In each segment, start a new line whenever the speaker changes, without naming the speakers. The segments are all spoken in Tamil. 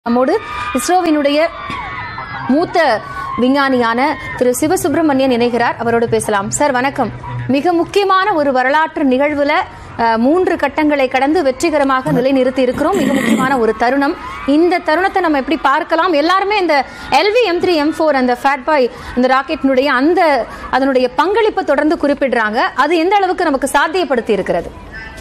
நம்மோடு இஸ்ரோவினுடைய மூத்த விஞ்ஞானியான திரு சிவசுப்பிரமணியன் இணைகிறார் அவரோடு பேசலாம் சார் வணக்கம் மிக முக்கியமான ஒரு வரலாற்று நிகழ்வுல அஹ், மூன்று கட்டங்களை கடந்து வெற்றிகரமாக நிலைநிறுத்தி இருக்கிறோம் மிக முக்கியமான ஒரு தருணம் இந்த தருணத்தை நம்ம எப்படி பார்க்கலாம் எல்லாருமே இந்த LV M three M four அந்த ஃபேட் பாய் அந்த ராக்கெட்டினுடைய அந்த அதனுடைய பங்களிப்பை தொடர்ந்து குறிப்பிடுறாங்க அது எந்த அளவுக்கு நமக்கு சாத்தியப்படுத்தி இருக்கிறது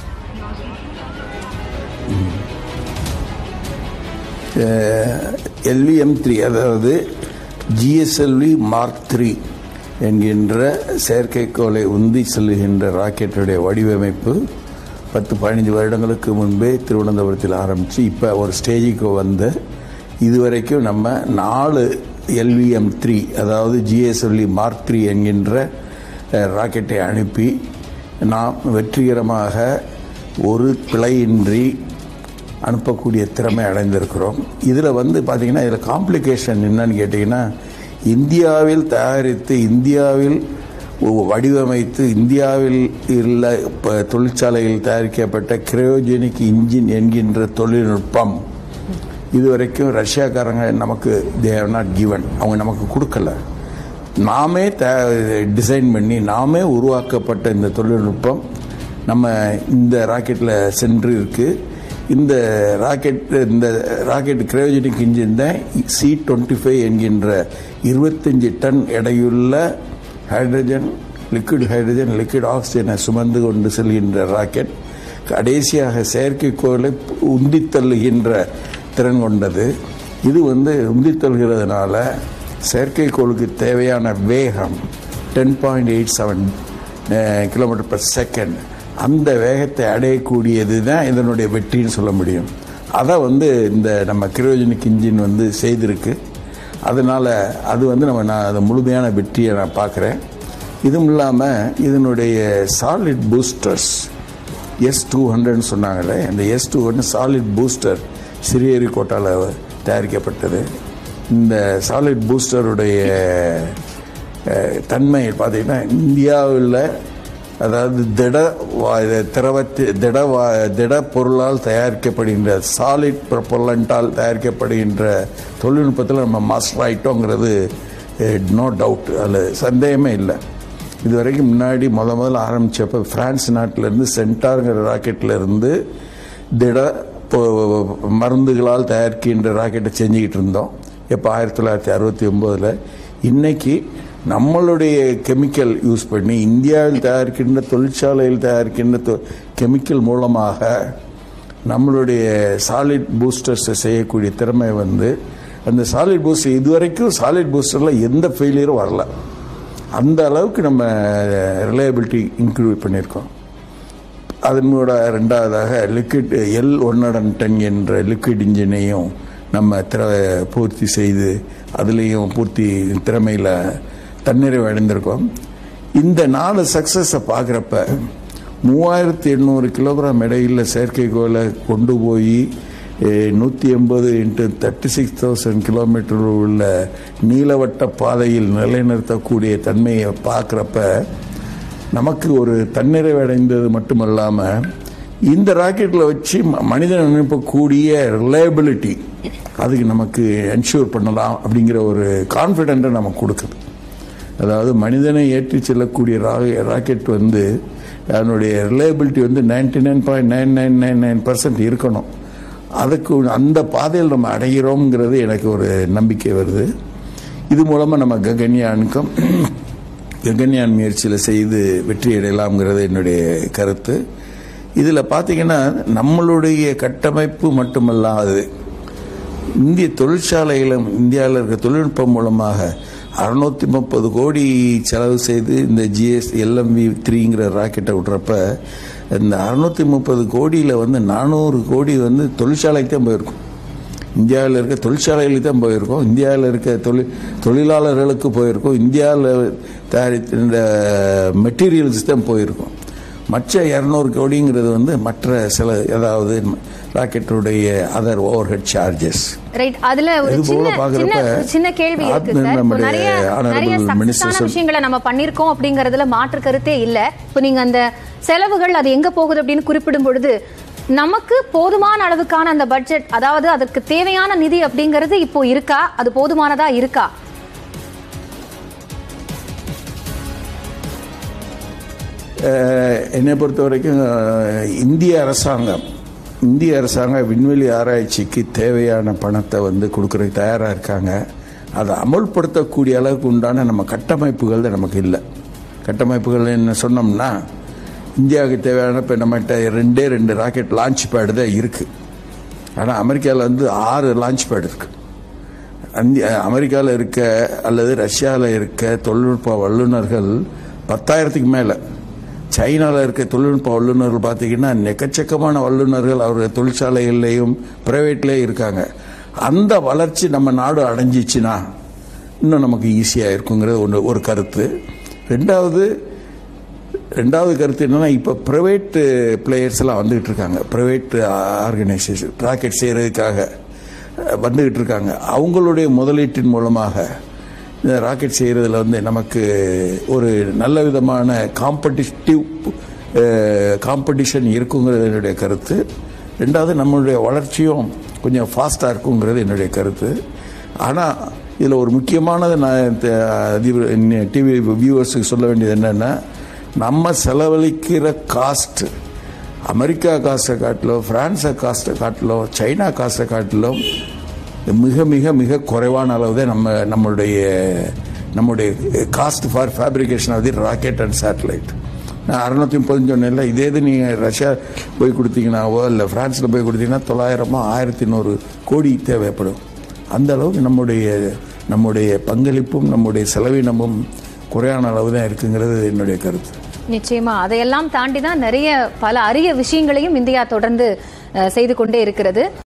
எல்விஎம் த்ரீ அதாவது ஜிஎஸ்எல்வி மார்க் த்ரீ என்கின்ற செயற்கைக்கோளை உந்தி செல்லுகின்ற ராக்கெட்டுடைய வடிவமைப்பு பத்து பதினஞ்சு வருடங்களுக்கு முன்பே திருவனந்தபுரத்தில் ஆரம்பித்து இப்போ ஒரு ஸ்டேஜுக்கு வந்து இதுவரைக்கும் நம்ம நாலு எல்விஎம் த்ரீ அதாவது ஜிஎஸ்எல்வி மார்க் த்ரீ என்கின்ற அஹ், ராக்கெட்டை அனுப்பி நாம் வெற்றிகரமாக ஒரு பிழையின்றி அனுப்பக்கூடிய திறமை அடைந்திருக்கிறோம் இதில் வந்து பார்த்தீங்கன்னா இதில் காம்ப்ளிகேஷன் என்னன்னு கேட்டிங்கன்னா இந்தியாவில் தயாரித்து இந்தியாவில் ஒ- வடிவமைத்து இந்தியாவில் உள்ள ப- தொழிற்சாலையில் தயாரிக்கப்பட்ட கிரையோஜெனிக் இன்ஜின் என்கின்ற தொழில்நுட்பம் இதுவரைக்கும் ரஷ்யாக்காரங்க நமக்கு தேவ் நாட் கிவன் அவங்க நமக்கு கொடுக்கல நாமே டிசைன் பண்ணி நாமே உருவாக்கப்பட்ட இந்த தொழில்நுட்பம் நம்ம இந்த ராக்கெட்டில் சென்று இருக்கு இந்த ராக்கெட் இந்த ராக்கெட் கிரையோஜெனிக் இன்ஜின் தான் சி டுவெண்ட்டி ஃபைவ் என்கின்ற இருபத்தஞ்சி டன் எடையுள்ள ஹைட்ரஜன் லிக்விட் ஹைட்ரஜன் லிக்விட் ஆக்சிஜனை சுமந்து கொண்டு செல்கின்ற ராக்கெட் கடைசியாக செயற்கைக்கோளை உந்தித் தள்ளுகின்ற திறன் கொண்டது இது வந்து உந்தித் தள்ளுகிறதுனால செயற்கைக்கோளுக்கு தேவையான வேகம் ten point eight seven kilometre per second அந்த வேகத்தை அடையக்கூடியது தான் இதனுடைய வெற்றின்னு சொல்ல முடியும் அதை வந்து இந்த நம்ம கிரோஜனிக் இன்ஜின் வந்து செய்திருக்கு அதனால் அது வந்து நம்ம நான் அதை முழுமையான வெற்றியை நான் பார்க்குறேன் இதுவும் இல்லாமல் இதனுடைய சாலிட் பூஸ்டர்ஸ் எஸ் டூ ஹண்ட்ரட்னு சொன்னாங்களே அந்த S two hundred solid booster சிறியரிக்கோட்டாவில் தயாரிக்கப்பட்டது இந்த சாலிட் பூஸ்டருடைய அஹ், தன்மை பார்த்தீங்கன்னா இந்தியாவில் அதாவது திட வா- இது திரவத்து திட வா- திட பொருளால் தயாரிக்கப்படுகின்ற சாலிட் ப்ரொப்பலண்டால் தயாரிக்கப்படுகின்ற தொழில்நுட்பத்தில் நம்ம மாஸ்டர் ஆயிட்டோங்கிறது நோ டவுட் அதில் சந்தேகமே இல்லை இது வரைக்கும் முன்னாடி முத முதல்ல ஆரம்பிச்சப்ப பிரான்ஸ் நாட்டிலேருந்து சென்டாருங்கிற ராக்கெட்ல இருந்து திட பொ- மருந்துகளால் தயாரிக்கின்ற ராக்கெட்டை செஞ்சுக்கிட்டு இருந்தோம் இப்போ ஆயிரத்தி தொள்ளாயிரத்தி அறுபத்தி ஒம்போதில் இன்னைக்கு நம்மளுடைய கெமிக்கல் யூஸ் பண்ணி இந்தியாவில் தயாரிக்கின்ற தொழிற்சாலையில் தயாரிக்கின்ற தொ- கெமிக்கல் மூலமாக நம்மளுடைய சாலிட் பூஸ்டர்ஸை செய்யக்கூடிய திறமை வந்து அந்த சாலிட் பூஸ்டர் இதுவரைக்கும் சாலிட் பூஸ்டரில் எந்த ஃபெயிலியரும் வரல அந்த அளவுக்கு நம்ம ரிலையபிலிட்டி இன்க்ரூவ் பண்ணியிருக்கோம் அதனோட ரெண்டாவதாக லிக்விட் எல் ஒன் டென் என்ற லிக்விட் இன்ஜினையும் நம்ம திற பூர்த்தி செய்து அதுலேயும் பூர்த்தி திறமையில் தன்னிறைவு அடைந்திருக்கோம் இந்த நாலு சக்ஸஸை பார்க்குறப்ப மூவாயிரத்தி எண்ணூறு கிலோகிராம் எடையுள்ள செயற்கைக்கோளை கொண்டு போய் நூற்றி எண்பது into thirty six thousand kilometre உள்ள நீளவட்ட பாதையில் நிலைநிறுத்தக்கூடிய தன்மையை பார்க்குறப்ப நமக்கு ஒரு தன்னிறைவு அடைந்தது மட்டுமல்லாமல் இந்த ராக்கெட்டில் வச்சு ம- மனிதன் அனுப்பக்கூடிய ரிலையபிலிட்டி அதுக்கு நமக்கு என்ஷூர் பண்ணலாம் அப்படிங்கிற ஒரு கான்ஃபிடென்ட்டை நமக்கு கொடுக்குது அதாவது மனிதனை ஏற்றி செல்லக்கூடிய ரா- ராக்கெட் வந்து அதனுடைய ரிலையபிலிட்டி வந்து ninety nine point nine nine nine nine percent இருக்கணும் அதுக்கு அந்த பாதையில் நம்ம அடைகிறோங்கிறது எனக்கு ஒரு நம்பிக்கை வருது இது மூலமாக நம்ம ககன்யானுக்கும் ககன்யான் முயற்சியில் செய்து வெற்றி அடையலாம்ங்கிறது என்னுடைய கருத்து இதில் பார்த்தீங்கன்னா நம்மளுடைய கட்டமைப்பு மட்டுமல்லாது இந்திய தொழிற்சாலைகளும் இந்தியாவில் இருக்க தொழில்நுட்பம் மூலமாக அறுநூத்தி முப்பது கோடி செலவு செய்து இந்த ஜிஎஸ் எல்எம்வி த்ரீங்கிற ராக்கெட்டை விட்றப்ப இந்த அறுநூத்தி முப்பது கோடியில் வந்து நானூறு கோடி வந்து தொழிற்சாலைக்கு தான் போயிருக்கும் இந்தியாவில் இருக்க தொழிற்சாலைகளுக்கு தான் போயிருக்கோம் இந்தியாவில் இருக்க தொழில் தொழிலாளர்களுக்கு போயிருக்கோம் இந்தியாவில் தயாரித்த இந்த மெட்டீரியல்ஸ் தான் போயிருக்கோம் மற்ற இரநூறு கோடிங்கிறது வந்து மற்ற சில ஏதாவது ராக்கெட்டுடைய other overhead charges
right அதுல ஒரு
இது போல
சின்ன
பாக்குறப்ப
சின்ன ஒரு சின்ன கேள்வி இருக்கு
ஆத்ம
சார் இப்போ
நம்முடைய
நிறைய
honorable
நிறைய
minister
சக்சஸான
சொல்-
விஷயங்களை நம்ம பண்ணிருக்கோம் அப்படிங்கறதுல மாற்று கருத்தே இல்ல இப்போ நீங்க அந்த செலவுகள் அது எங்க போகுது அப்படின்னு குறிப்பிடும் பொழுது நமக்கு போதுமான அளவுக்கான அந்த பட்ஜெட் அதாவது அதற்கு தேவையான நிதி அப்படிங்கிறது இப்போ இருக்கா அது போதுமானதா இருக்கா
அஹ், என்னை பொறுத்த வரைக்கும் அஹ், இந்திய அரசாங்கம் இந்திய அரசாங்கம் விண்வெளி ஆராய்ச்சிக்கு தேவையான பணத்தை வந்து கொடுக்கறதுக்கு தயாராக இருக்காங்க அதை அமல்படுத்தக்கூடிய அளவுக்கு உண்டான நம்ம கட்டமைப்புகள் தான் நமக்கு இல்லை கட்டமைப்புகள் என்ன சொன்னோம்னா இந்தியாவுக்கு தேவையான இப்போ நம்மகிட்ட ரெண்டே ரெண்டு ராக்கெட் லான்ச் பேடு தான் இருக்குது ஆனால் அமெரிக்காவில் வந்து ஆறு லான்ச் பேட் இருக்குது அந்தி அமெரிக்காவில் இருக்க அல்லது ரஷ்யாவில் இருக்க தொழில்நுட்ப வல்லுநர்கள் பத்தாயிரத்துக்கு மேலே சைனாவில் இருக்க தொழில்நுட்ப வல்லுநர்கள் பார்த்தீங்கன்னா எக்கச்சக்கமான வல்லுநர்கள் அவருடைய தொழிற்சாலைகள்லேயும் பிரைவேட்லேயும் இருக்காங்க அந்த வளர்ச்சி நம்ம நாடு அடைஞ்சிச்சுன்னா இன்னும் நமக்கு ஈஸியாக இருக்குங்கிறது ஒன்று ஒரு கருத்து ரெண்டாவது ரெண்டாவது கருத்து என்னன்னா இப்போ ப்ரைவேட் பிளேயர்ஸ் எல்லாம் வந்துகிட்டு இருக்காங்க ப்ரைவேட் ஆர்கனைசேஷன் ராக்கெட் செய்கிறதுக்காக அஹ், வந்துகிட்டு இருக்காங்க அவங்களுடைய முதலீட்டின் மூலமாக இந்த ராக்கெட் செய்கிறதுல வந்து நமக்கு ஒரு நல்ல விதமான காம்படிட்டிவ் காம்படிஷன் இருக்குங்கிறது என்னுடைய கருத்து ரெண்டாவது நம்மளுடைய வளர்ச்சியும் கொஞ்சம் ஃபாஸ்ட்டாக இருக்குங்கிறது என்னுடைய கருத்து ஆனால் இதில் ஒரு முக்கியமானது நான் டிவி வியூவர்ஸுக்கு சொல்ல வேண்டியது என்னென்னா நம்ம செலவழிக்கிற காஸ்ட் அமெரிக்கா காசை காட்டிலும் பிரான்ஸை காஸ்ட்டை காட்டிலும் சைனா காசை காட்டிலும் மிக மிக மிக குறைவான அளவு தான் நம்ம நம்மளுடைய நம்முடைய cost for fabrication of the rocket and satellite நான் அறுநூத்தி முப்பத்தஞ்சு சொன்னேன்ல இதே இது நீங்கள் ரஷ்யா போய் கொடுத்தீங்கன்னாவோ இல்லை ஃப்ரான்ஸில் போய் கொடுத்தீங்கன்னா தொள்ளாயிரமோ ஆயிரத்தி நூறு கோடி தேவைப்படும் அந்த அளவுக்கு நம்முடைய நம்முடைய பங்களிப்பும் நம்முடைய செலவினமும் குறையான அளவு தான் இருக்குங்கிறது என்னுடைய கருத்து
நிச்சயமா அதையெல்லாம் தாண்டி தான் நிறைய பல அரிய விஷயங்களையும் இந்தியா தொடர்ந்து அஹ், செய்து கொண்டே இருக்கிறது